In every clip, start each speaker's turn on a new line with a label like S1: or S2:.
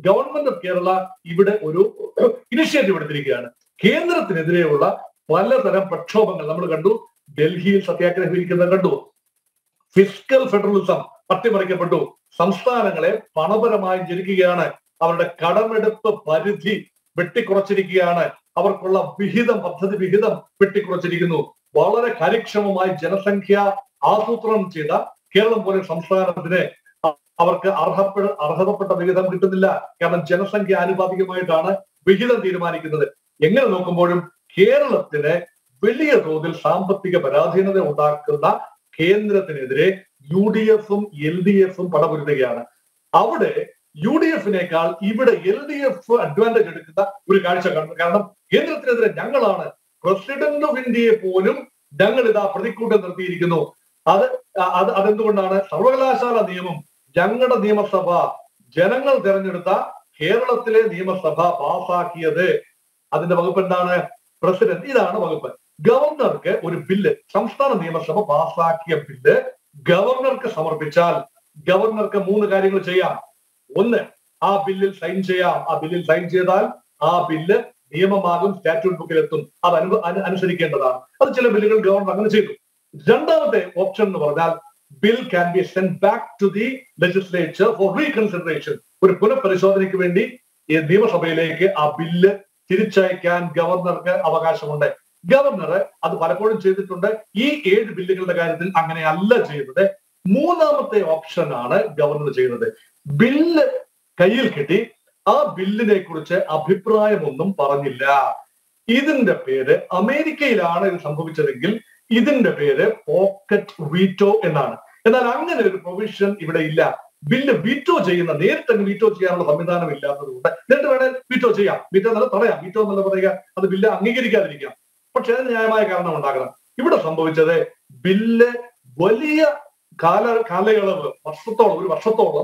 S1: government of Kerala ഇവിടെ ഒരു initiative എടുത്തിരിക്കുകയാണ് കേന്ദ്രത്തിനെതിരെയുള്ള പലതരം പ്രക്ഷോഭങ്ങൾ നമ്മൾ കണ്ടു ഡൽഹിയിൽ സത്യാഗ്രഹം ഇരിക്കുന്നത് കണ്ടു ഫിസിക്കൽ ഫെഡറലിസം അട്ടിമറിക്കപ്പെട്ടു സംസ്ഥാനങ്ങളെ പണപരമായി ജനിക്കുകയാണ് അവരുടെ കടമെടുപ്പ് പരിധി വെട്ടിക്കുറച്ചിരിക്കുകയാണ് അവർക്കുള്ള വിഹിതം പദ്ധതി വിഹിതം വെട്ടിക്കുറച്ചിരിക്കുന്നു വളരെ കാര്യക്ഷമമായി ജനസംഖ്യ ആസൂത്രണം ചെയ്ത കേരളം പോലെ സംസ്ഥാനത്തിന് അവർക്ക് അർഹപ്പെ അർഹതപ്പെട്ട വിഹിതം കിട്ടുന്നില്ല കാരണം ജനസംഖ്യ ആനുപാതികമായിട്ടാണ് വിഹിതം തീരുമാനിക്കുന്നത് എങ്ങനെ നോക്കുമ്പോഴും കേരളത്തിന് വലിയ തോതിൽ സാമ്പത്തിക പരാധീനത ഉണ്ടാക്കുന്ന കേന്ദ്രത്തിനെതിരെ യു ഡി എഫും എൽ ഡി എഫും പടപൊരുതുകയാണ് അവിടെ യു ഡി എഫിനേക്കാൾ ഇവിടെ എൽ ഡി എഫ് അഡ്വാൻറ്റേജ് എടുക്കുന്ന ഒരു കാഴ്ച കാണുന്നു കാരണം കേന്ദ്രത്തിനെതിരെ ഞങ്ങളാണ് പ്രസിഡന്റ് ഓഫ് ഇന്ത്യയെ പോലും ഞങ്ങൾ ഇതാ പ്രതിക്കൂട്ടം നിർത്തിയിരിക്കുന്നു അത് അത് അതെന്തുകൊണ്ടാണ് സർവകലാശാല നിയമം ഞങ്ങളുടെ നിയമസഭ ജനങ്ങൾ തെരഞ്ഞെടുത്ത കേരളത്തിലെ നിയമസഭ പാസാക്കിയത് അതിന്റെ വകുപ്പ് എന്താണ് പ്രസിഡന്റ് ഇതാണ് വകുപ്പ് ഗവർണർക്ക് ഒരു ബില്ല് സംസ്ഥാന നിയമസഭ പാസാക്കിയ ബില്ല് ഗവർണർക്ക് സമർപ്പിച്ചാൽ ഗവർണർക്ക് മൂന്ന് കാര്യങ്ങൾ ചെയ്യാം ഒന്ന് ആ ബില്ലിൽ സൈൻ ചെയ്യാം ആ ബില്ലിൽ സൈൻ ചെയ്താൽ ആ ബില്ല് നിയമമാകും സ്റ്റാറ്റ്യൂട്ട് ബുക്കിൽ എത്തും അത് അനു അനു- അനുസരിക്കേണ്ടതാണ് അത് ചില ബില്ലുകൾ ഗവർണർ അങ്ങനെ ചെയ്തു രണ്ടാമത്തെ ഓപ്ഷൻ എന്ന് പറഞ്ഞാൽ bill can be send back to the legislature for reconsideration ഒരു പുനഃപരിശോധനയ്ക്ക് വേണ്ടി ഈ നിയമസഭയിലേക്ക് ആ ബില്ല് തിരിച്ചയക്കാൻ ഗവർണർക്ക് അവകാശമുണ്ട് ഗവർണർ അത് പലപ്പോഴും ചെയ്തിട്ടുണ്ട് ഈ ഏഴ് ബില്ലുകളുടെ കാര്യത്തിൽ അങ്ങനെ അല്ല ചെയ്തത് മൂന്നാമത്തെ ഓപ്ഷനാണ് ഗവർണർ ചെയ്യുന്നത് ബില്ല് കയ്യിൽ കിട്ടി ആ ബില്ലിനെ കുറിച്ച് അഭിപ്രായമൊന്നും പറഞ്ഞില്ല ഇതിന്റെ പേര് അമേരിക്കയിലാണ് ഇത് സംഭവിച്ചതെങ്കിൽ ഇതിന്റെ പേര് പോക്കറ്റ് വീറ്റോ എന്നാണ് എന്നാൽ അങ്ങനെ ഒരു പ്രൊവിഷൻ ഇവിടെ ഇല്ല ബില്ല് വീറ്റോ ചെയ്യുന്ന നേരിട്ട് അങ്ങ് വീറ്റോ ചെയ്യാനുള്ള സംവിധാനം ഇല്ലാത്തത് കൊണ്ട് നേരിട്ട് വേണേൽ വീറ്റോ ചെയ്യാം വീറ്റോ എന്നല്ല പറയാം വീറ്റോ എന്നല്ല പറയുക അത് ബില്ല് അംഗീകരിക്കാതിരിക്കാം പക്ഷെ അതിന് ന്യായമായ കാരണം ഉണ്ടാകണം ഇവിടെ സംഭവിച്ചത് ബില്ല് വലിയ കാല കാലയളവ് വർഷത്തോളം ഒരു വർഷത്തോളം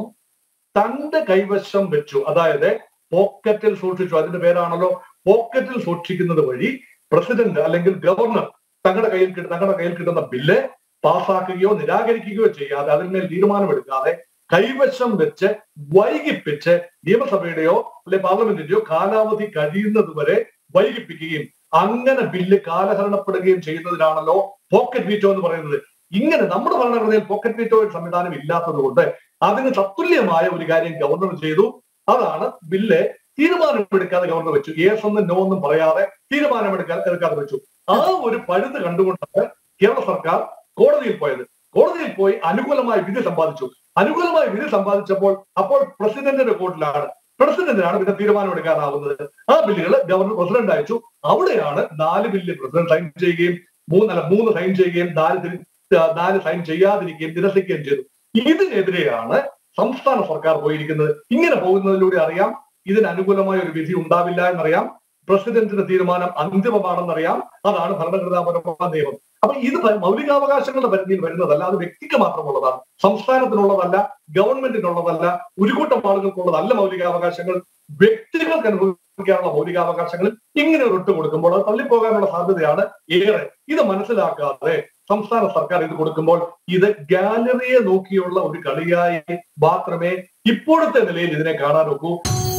S1: തന്റെ കൈവശം വെച്ചു അതായത് പോക്കറ്റിൽ സൂക്ഷിച്ചു അതിന്റെ പേരാണല്ലോ പോക്കറ്റിൽ സൂക്ഷിക്കുന്നത് വഴി പ്രസിഡന്റ് അല്ലെങ്കിൽ ഗവർണർ തങ്ങളുടെ കയ്യിൽ കിട്ടുന്ന തങ്ങളുടെ കയ്യിൽ കിട്ടുന്ന ബില്ല് പാസ്സാക്കുകയോ നിരാകരിക്കുകയോ ചെയ്യാതെ അതിന്മേൽ തീരുമാനമെടുക്കാതെ കൈവശം വെച്ച് വൈകിപ്പിച്ച് നിയമസഭയുടെയോ അല്ലെ പാർലമെന്റിന്റെയോ കാലാവധി കഴിയുന്നത് വരെ വൈകിപ്പിക്കുകയും അങ്ങനെ ബില്ല് കാലഹരണപ്പെടുകയും ചെയ്യുന്നതിനാണല്ലോ പോക്കറ്റ് വീറ്റോ എന്ന് പറയുന്നത് ഇങ്ങനെ നമ്മുടെ ഭരണഘടനയിൽ പോക്കറ്റ് വീറ്റോ ഒരു സംവിധാനം ഇല്ലാത്തത് കൊണ്ട് അതിന് തത്തുല്യമായ ഒരു കാര്യം ഗവർണർ ചെയ്തു അതാണ് ബില്ല് തീരുമാനമെടുക്കാതെ ഗവർണർ വെച്ചു യേസ് ഒന്നും നോ ഒന്നും പറയാതെ തീരുമാനമെടുക്കാൻ എടുക്കാതെ വെച്ചു ആ ഒരു പഴുത് കണ്ടുകൊണ്ടാണ് കേരള സർക്കാർ കോടതിയിൽ പോയത് കോടതിയിൽ പോയി അനുകൂലമായ വിധി സമ്പാദിച്ചു അനുകൂലമായ വിധി സമ്പാദിച്ചപ്പോൾ അപ്പോൾ പ്രസിഡന്റിന്റെ കോർട്ടിലാണ് പ്രസിഡന്റിനാണ് പിന്നെ തീരുമാനമെടുക്കാനാവുന്നത് ആ ബില്ലുകൾ ഗവർണർ പ്രസിഡന്റ് അയച്ചു അവിടെയാണ് നാല് ബില്ല് പ്രസിഡന്റ് സൈൻ ചെയ്യുകയും മൂന്നല്ല മൂന്ന് സൈൻ ചെയ്യുകയും നാല് തിരി- നാല് സൈൻ ചെയ്യാതിരിക്കുകയും നിരസിക്കുകയും ചെയ്തു ഇതിനെതിരെയാണ് സംസ്ഥാന സർക്കാർ പോയിരിക്കുന്നത് ഇങ്ങനെ പോകുന്നതിലൂടെ അറിയാം ഇതിന് അനുകൂലമായ ഒരു വിധി ഉണ്ടാവില്ല എന്നറിയാം പ്രസിഡന്റിന്റെ തീരുമാനം അന്തിമമാണെന്നറിയാം അതാണ് ഭരണഘടനാപരമായ നിയമം അപ്പൊ ഇത് പ- മൗലികാവകാശങ്ങളുടെ പരിധിയിൽ വരുന്നതല്ല അത് വ്യക്തിക്ക് മാത്രമുള്ളതാണ് സംസ്ഥാനത്തിനുള്ളതല്ല ഗവൺമെന്റിനുള്ളതല്ല ഒരു കൂട്ടം ആളുകൾക്കുള്ളതല്ല മൗലികാവകാശങ്ങൾ വ്യക്തികൾക്ക് അനുഭവിക്കാനുള്ള മൗലികാവകാശങ്ങളിൽ ഇങ്ങനെ ഒരു ഒട്ട് കൊടുക്കുമ്പോൾ അത് തള്ളിപ്പോകാനുള്ള സാധ്യതയാണ് ഏറെ ഇത് മനസ്സിലാക്കാതെ സംസ്ഥാന സർക്കാർ ഇത് കൊടുക്കുമ്പോൾ ഇത് ഗാലറിയെ നോക്കിയുള്ള ഒരു കളിയായി മാത്രമേ ഇപ്പോഴത്തെ നിലയിൽ ഇതിനെ കാണാൻ ഒക്കൂ